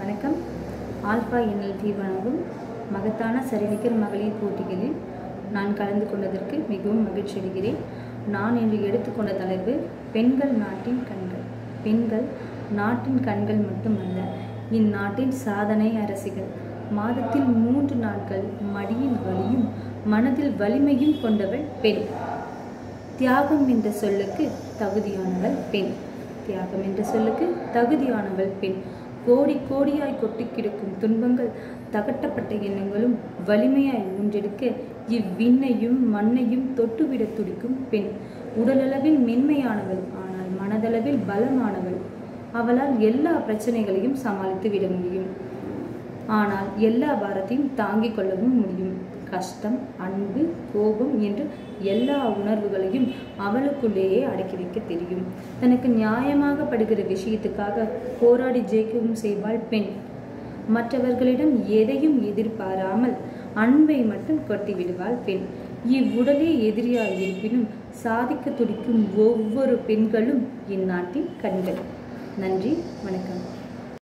வணக்கம் alpha NLT வழங்கும் மகத்தான சரிநிகர் மகளிர் போட்டிகளில் நான் கலந்து கொண்டதற்கு மிகவும் மகிழ்ச்சி அடைகிறேன் நான் இன்று எடுத்துக்கொண்ட தலைப்பு பெண்கள் நாட்டின் கண்கள் பெண்கள் நாட்டின் கண்கள் மட்டுமல்ல இந்நாட்டின் சாதனை அரசிகள் மாதத்தில் மூன்று நாட்கள் மடியில் வலியும் மனதில் வலிமையும் கொண்டவள் பெண் தியாகம் என்ற சொல்லுக்கு தகுதியானவள் பெண் தியாகம் என்ற சொல்லுக்கு தகுதியானவள் பெண் கோடி கோடியாய் கொட்டி கிடக்கும் துன்பங்கள் தகட்டப்பட்ட எண்ணங்களும் வலிமையாய் ஊன்றெடுக்க இவ்விண்ணையும் மண்ணையும் தொட்டுவிட துடிக்கும் பெண் உடலளவில் மென்மையானவள் ஆனால் மனதளவில் பலமானவள் அவளால் எல்லா பிரச்சனைகளையும் சமாளித்து விட முடியும் ஆனால் எல்லா பாரத்தையும் தாங்கிக் கொள்ளவும் முடியும் கஷ்டம் அன்பு கோபம் என்று எல்லா உணர்வுகளையும் அவளுக்குள்ளேயே அடக்கி வைக்க தெரியும் தனக்கு நியாயமாக படுகிற விஷயத்துக்காக போராடி ஜெயிக்கவும் செய்வாள் பெண் மற்றவர்களிடம் எதையும் எதிர்பாராமல் அன்பை மட்டும் கொட்டி விடுவாள் பெண் இவ்வுடலே எதிரியாய் இருப்பினும் சாதிக்க துடிக்கும் ஒவ்வொரு பெண்களும் இந்நாட்டின் கண்கள் நன்றி வணக்கம்